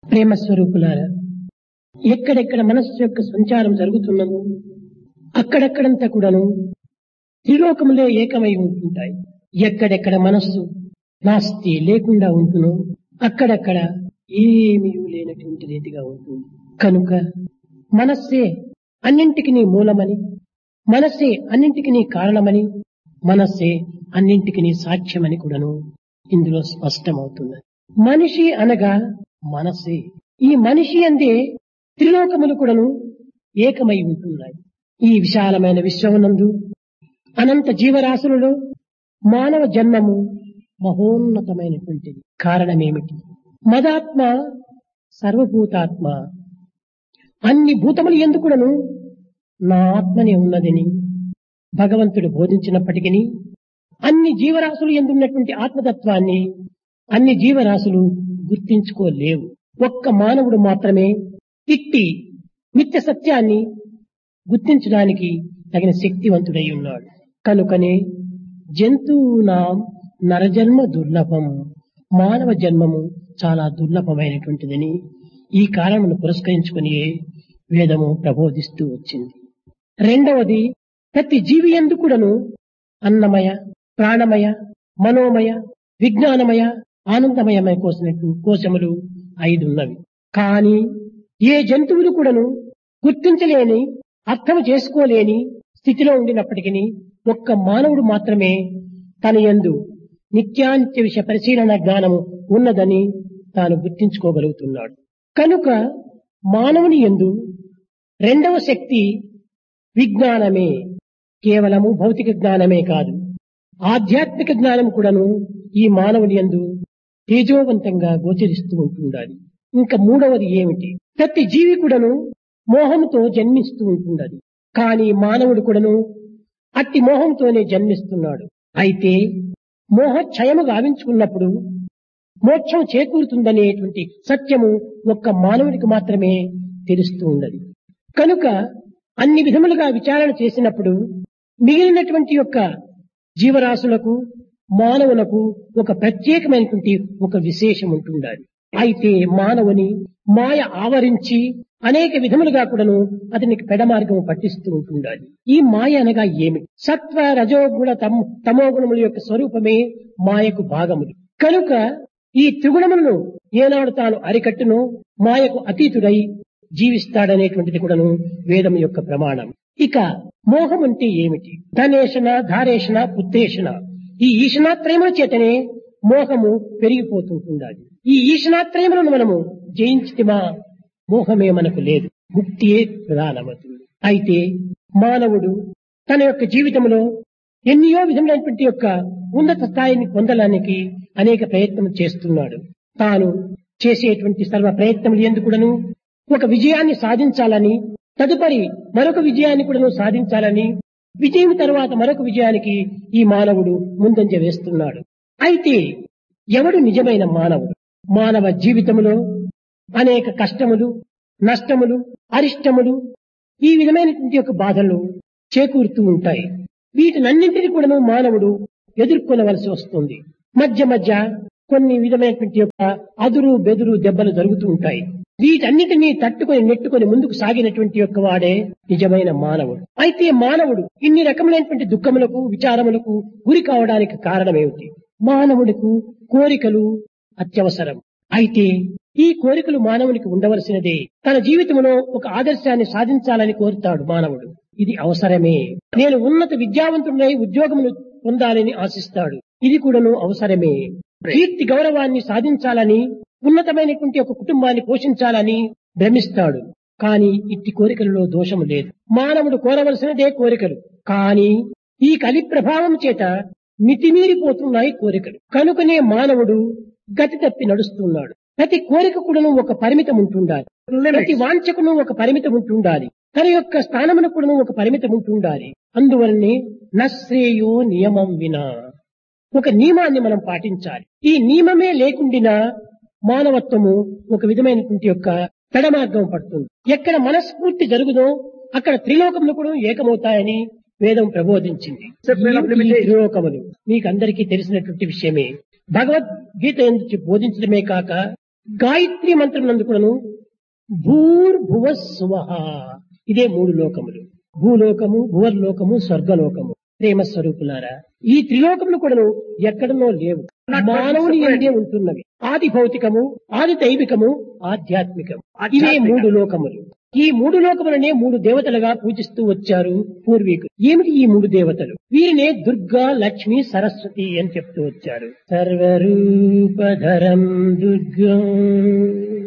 ప్రేమ స్వరూపులారా ఎక్కడెక్కడ మనస్సు యొక్క సంచారం జరుగుతున్నదో అక్కడక్కడంతా కూడాను త్రిలోకములే ఏకమై ఉంటుంటాయి ఎక్కడెక్కడ మనస్సు నాస్తి లేకుండా ఉంటునో అక్కడక్కడ ఏమీ లేనటువంటి రీతిగా ఉంటుంది కనుక మనస్సే అన్నింటికి నీ మూలమని మనస్సే అన్నింటికి నీ కారణమని మనస్సే అన్నింటికి నీ సాక్ష్యమని కూడాను ఇందులో స్పష్టమవుతున్నది మనిషి అనగా మనస్సే ఈ మనిషి అందే త్రిలోకములు కూడాను ఏకమై ఉంటున్నాయి ఈ విశాలమైన విశ్వమునందు అనంత జీవరాశులలో మానవ జన్మము మహోన్నతమైనటువంటిది కారణమేమిటి మదాత్మ సర్వభూతాత్మ అన్ని భూతములు ఎందుకుడను నా ఆత్మనే ఉన్నదని భగవంతుడు బోధించినప్పటికీ అన్ని జీవరాశులు ఎందున్నటువంటి ఆత్మతత్వాన్ని అన్ని జీవరాశులు గుర్తించుకోలేవు ఒక్క మానవుడు మాత్రమే ఇట్టి నిత్య సత్యాన్ని గుర్తించడానికి తగిన శక్తివంతుడై ఉన్నాడు కనుకనే జంతువునాం నరజన్మ దుర్లభం మానవ జన్మము చాలా దుర్లభమైనటువంటిదని ఈ కారణమును పురస్కరించుకుని వేదము ప్రబోధిస్తూ వచ్చింది రెండవది ప్రతి జీవి ఎందుకుడను అన్నమయ ప్రాణమయ మనోమయ విజ్ఞానమయ ఆనందమయమయ కోసినటువంటి కోశములు ఐదు ఉన్నవి కానీ ఏ జంతువులు కూడాను గుర్తించలేని అర్థం చేసుకోలేని స్థితిలో ఉండినప్పటికీ ఒక్క మానవుడు మాత్రమే తన యందు నిత్యానిత్య విషయ పరిశీలన జ్ఞానము ఉన్నదని తాను గుర్తించుకోగలుగుతున్నాడు కనుక మానవుని యందు రెండవ శక్తి విజ్ఞానమే కేవలము భౌతిక జ్ఞానమే కాదు ఆధ్యాత్మిక జ్ఞానం కూడాను ఈ మానవుని యందు తేజోవంతంగా గోచరిస్తూ ఉంటుండాలి ఇంకా మూడవది ఏమిటి ప్రతి జీవి కూడాను మోహంతో జన్మిస్తూ ఉంటుండది కానీ మానవుడు కూడాను అట్టి మోహంతోనే జన్మిస్తున్నాడు అయితే మోహక్షయము గావించుకున్నప్పుడు మోక్షం చేకూరుతుందనేటువంటి సత్యము ఒక్క మానవుడికి మాత్రమే తెలుస్తూ ఉన్నది కనుక అన్ని విధములుగా విచారణ చేసినప్పుడు మిగిలినటువంటి యొక్క జీవరాశులకు మానవులకు ఒక ప్రత్యేకమైనటువంటి ఒక విశేషం ఉంటుండాలి అయితే మానవుని మాయ ఆవరించి అనేక విధములుగా కూడాను అతనికి పెడమార్గము పట్టిస్తూ ఉంటుండాలి ఈ మాయ అనగా ఏమిటి సత్వ రజోగుణ తమ తమోగుణముల యొక్క స్వరూపమే మాయకు భాగములు కనుక ఈ త్రిగుణములను ఏనాడు తాను అరికట్టును మాయకు అతీతుడై జీవిస్తాడనేటువంటిది కూడాను వేదం యొక్క ప్రమాణం ఇక మోహం అంటే ఏమిటి ధనేషణ ధారేషణ పుత్రేషణ ఈ ఈశనాత్రయముల చేతనే మోహము పెరిగిపోతుంటుండాలి ఈ ఈశనాత్రయములను మనము జయించితిమా మోహమే మనకు లేదు ముక్తియే ప్రధానమవుతుంది అయితే మానవుడు తన యొక్క జీవితంలో ఎన్నో విధములైనటువంటి యొక్క ఉన్నత స్థాయిని పొందడానికి అనేక ప్రయత్నం చేస్తున్నాడు తాను చేసేటువంటి సర్వ ప్రయత్నములు ఎందుకుడను ఒక విజయాన్ని సాధించాలని తదుపరి మరొక విజయాన్ని కూడాను సాధించాలని విజయం తర్వాత మరొక విజయానికి ఈ మానవుడు ముందంజ వేస్తున్నాడు అయితే ఎవడు నిజమైన మానవుడు మానవ జీవితములో అనేక కష్టములు నష్టములు అరిష్టములు ఈ విధమైనటువంటి యొక్క బాధలు చేకూరుతూ ఉంటాయి వీటినన్నింటినీ కూడాను మానవుడు ఎదుర్కొనవలసి వస్తుంది మధ్య మధ్య కొన్ని విధమైనటువంటి యొక్క అదురు బెదురు దెబ్బలు జరుగుతూ ఉంటాయి వీటన్నిటినీ తట్టుకొని నెట్టుకొని ముందుకు సాగినటువంటి యొక్క వాడే నిజమైన మానవుడు అయితే మానవుడు ఇన్ని రకములైనటువంటి దుఃఖములకు విచారములకు గురి కావడానికి కారణమేమిటి మానవుడికి కోరికలు అత్యవసరం అయితే ఈ కోరికలు మానవునికి ఉండవలసినదే తన జీవితంలో ఒక ఆదర్శాన్ని సాధించాలని కోరుతాడు మానవుడు ఇది అవసరమే నేను ఉన్నత విద్యావంతుడై ఉద్యోగమును పొందాలని ఆశిస్తాడు ఇది కూడాను అవసరమే కీర్తి గౌరవాన్ని సాధించాలని ఉన్నతమైనటువంటి ఒక కుటుంబాన్ని పోషించాలని భ్రమిస్తాడు కానీ ఇట్టి కోరికలలో దోషము లేదు మానవుడు కోరవలసినదే కోరికలు కానీ ఈ కలి ప్రభావం చేత మితిమీరిపోతున్నాయి కోరికలు కనుకనే మానవుడు గతి తప్పి నడుస్తున్నాడు ప్రతి కోరిక కూడాను ఒక పరిమితం ఉంటుండాలి ప్రతి వాంఛకును ఒక పరిమితం ఉంటుండాలి తన యొక్క స్థానమును కూడాను ఒక పరిమితం ఉంటుండాలి అందువలనే నశ్రేయో నియమం వినా ఒక నియమాన్ని మనం పాటించాలి ఈ నియమమే లేకుండినా మానవత్వము ఒక విధమైనటువంటి యొక్క పెడమార్గం పడుతుంది ఎక్కడ మనస్ఫూర్తి జరుగుదో అక్కడ త్రిలోకములు కూడా ఏకమవుతాయని వేదం ప్రబోధించింది ఈ త్రిలోకములు మీకు అందరికీ తెలిసినటువంటి విషయమే భగవద్గీత ఎందుకు బోధించడమే కాక గాయత్రి మంత్రం నందు కూడాను భూర్భువ స్వహ ఇదే మూడు లోకములు భూలోకము భువర్లోకము స్వర్గలోకము ప్రేమ స్వరూపులారా ఈ త్రిలోకములు కూడాను ఎక్కడనో లేవు మానవుని ఎందే ఉంటున్నవి ఆది భౌతికము ఆది దైవికము ఆధ్యాత్మికము ఇవే మూడు లోకములు ఈ మూడు లోకములనే మూడు దేవతలుగా పూజిస్తూ వచ్చారు పూర్వీకులు ఏమిటి ఈ మూడు దేవతలు వీరినే దుర్గా లక్ష్మి సరస్వతి అని చెప్తూ వచ్చారు సర్వరూపధరం దుర్గా